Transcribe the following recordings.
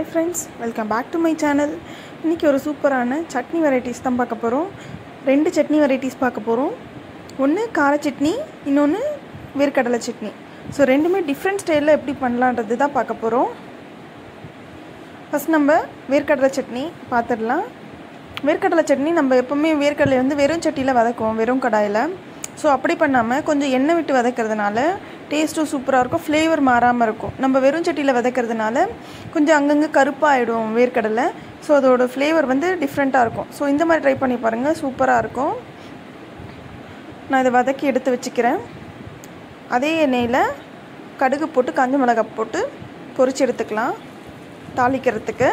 friends welcome back to my channel இன்றைக்கி ஒரு சூப்பரான சட்னி வெரைட்டிஸ் தான் பார்க்க போகிறோம் ரெண்டு சட்னி வெரைட்டிஸ் பார்க்க போகிறோம் ஒன்று கார சட்னி இன்னொன்று வேர்க்கடலை சட்னி ஸோ ரெண்டுமே டிஃப்ரெண்ட் ஸ்டைலில் எப்படி பண்ணலான்றது தான் பார்க்க போகிறோம் ஃபஸ்ட் நம்ம வேர்க்கடலை சட்னி பார்த்துடலாம் வேர்க்கடலை சட்னி நம்ம எப்போவுமே வேர்க்கடலை வந்து வெறும் சட்டியில் வதக்குவோம் வெறும் கடாயில் ஸோ அப்படி பண்ணாமல் கொஞ்சம் எண்ணெய் விட்டு வதக்கிறதுனால டேஸ்ட்டும் சூப்பராக இருக்கும் ஃப்ளேவர் மாறாமல் இருக்கும் நம்ம வெறும் சட்டியில் வதக்கிறதுனால கொஞ்சம் அங்கங்கே கருப்பாகிடும் வேர்க்கடலை ஸோ அதோட ஃப்ளேவர் வந்து டிஃப்ரெண்ட்டாக இருக்கும் ஸோ இந்த மாதிரி ட்ரை பண்ணி பாருங்கள் சூப்பராக இருக்கும் நான் இதை வதக்கி எடுத்து வச்சுக்கிறேன் அதே எண்ணெயில் கடுகு போட்டு காஞ்ச மிளகாய் போட்டு பொரிச்சு எடுத்துக்கலாம் தாளிக்கிறதுக்கு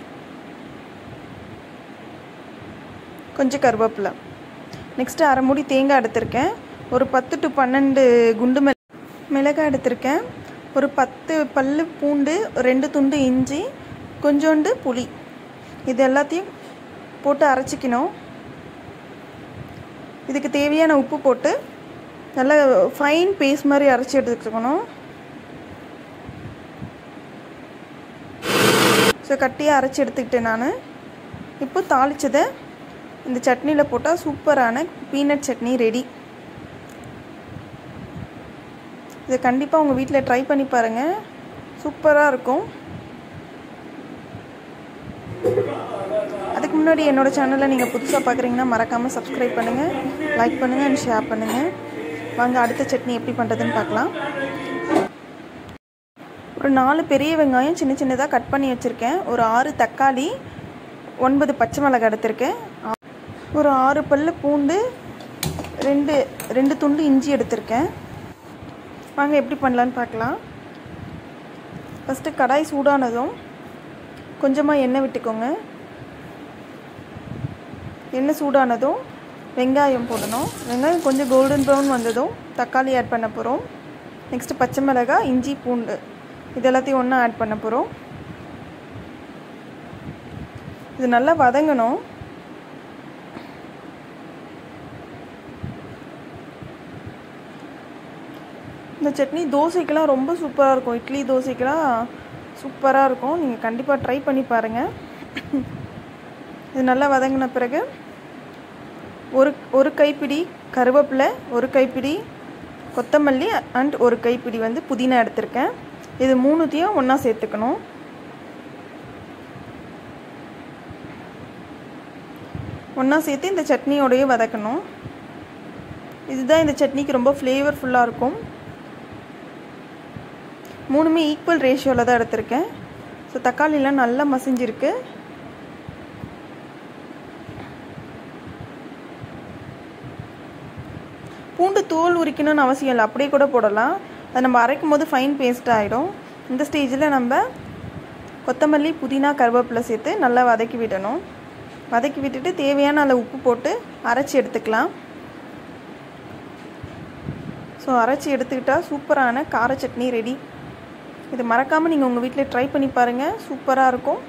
கொஞ்சம் கருவேப்பிலை நெக்ஸ்ட்டு அரை மூடி தேங்காய் எடுத்திருக்கேன் ஒரு பத்து டு பன்னெண்டு குண்டு மிள மிளகாய் எடுத்திருக்கேன் ஒரு பத்து பல் பூண்டு ரெண்டு துண்டு இஞ்சி கொஞ்சோண்டு புளி இது எல்லாத்தையும் போட்டு அரைச்சிக்கணும் இதுக்கு தேவையான உப்பு போட்டு நல்லா ஃபைன் பேஸ்ட் மாதிரி அரைச்சி எடுத்துக்கணும் ஸோ கட்டியாக அரைச்சி எடுத்துக்கிட்டேன் நான் இப்போ தாளித்ததை இந்த சட்னியில் போட்டால் சூப்பரான பீனட் சட்னி ரெடி இதை கண்டிப்பாக உங்கள் வீட்டில் ட்ரை பண்ணி பாருங்கள் சூப்பராக இருக்கும் அதுக்கு முன்னாடி என்னோடய சேனலை நீங்கள் புதுசாக பார்க்குறீங்கன்னா மறக்காமல் சப்ஸ்கிரைப் பண்ணுங்கள் லைக் பண்ணுங்கள் அண்ட் ஷேர் பண்ணுங்கள் வாங்க அடுத்த சட்னி எப்படி பண்ணுறதுன்னு பார்க்கலாம் ஒரு நாலு பெரிய வெங்காயம் சின்ன சின்னதாக கட் பண்ணி வச்சுருக்கேன் ஒரு ஆறு தக்காளி ஒன்பது பச்சை மிளகாய் எடுத்திருக்கேன் ஒரு ஆறு பல் பூண்டு ரெண்டு ரெண்டு துண்டு இஞ்சி எடுத்திருக்கேன் வாங்க எப்படி பண்ணலான்னு பார்க்கலாம் ஃபஸ்ட்டு கடாய் சூடானதும் கொஞ்சமாக எண்ணெய் விட்டுக்கோங்க எண்ணெய் சூடானதும் வெங்காயம் போடணும் வெங்காயம் கொஞ்சம் கோல்டன் ப்ரௌன் வந்ததும் தக்காளி ஆட் பண்ண போகிறோம் நெக்ஸ்ட்டு பச்சை மிளகாய் இஞ்சி பூண்டு இது எல்லாத்தையும் ஒன்றா ஆட் பண்ண போகிறோம் இது நல்லா வதங்கணும் இந்த சட்னி தோசைக்கெலாம் ரொம்ப சூப்பராக இருக்கும் இட்லி தோசைக்கெலாம் சூப்பராக இருக்கும் நீங்கள் கண்டிப்பாக ட்ரை பண்ணி பாருங்கள் இது நல்லா வதங்கின பிறகு ஒரு ஒரு கைப்பிடி கருவேப்பிலை ஒரு கைப்பிடி கொத்தமல்லி அண்ட் ஒரு கைப்பிடி வந்து புதினா எடுத்திருக்கேன் இது மூணுத்தையும் ஒன்றா சேர்த்துக்கணும் ஒன்றா சேர்த்து இந்த சட்னியோடையே வதக்கணும் இதுதான் இந்த சட்னிக்கு ரொம்ப ஃப்ளேவர்ஃபுல்லாக இருக்கும் மூணுமே ஈக்குவல் ரேஷியோவில் தான் எடுத்திருக்கேன் ஸோ தக்காளிலாம் நல்லா மசிஞ்சிருக்கு பூண்டு தோல் உரிக்கணும்னு அவசியம் இல்லை அப்படியே கூட போடலாம் அது நம்ம அரைக்கும் போது ஃபைன் பேஸ்ட் ஆகிடும் இந்த ஸ்டேஜில் நம்ம கொத்தமல்லி புதினா கருவேப்பிலை சேர்த்து நல்லா வதக்கி விடணும் வதக்கி விட்டுட்டு தேவையான அளவு உப்பு போட்டு அரைச்சி எடுத்துக்கலாம் ஸோ அரைச்சி எடுத்துக்கிட்டால் சூப்பரான கார சட்னி ரெடி இது மறக்காமல் நீங்கள் உங்கள் வீட்டில் ட்ரை பண்ணி பாருங்கள் சூப்பராக இருக்கும்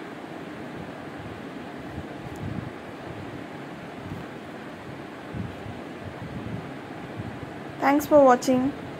தேங்க்ஸ் ஃபார் வாட்சிங்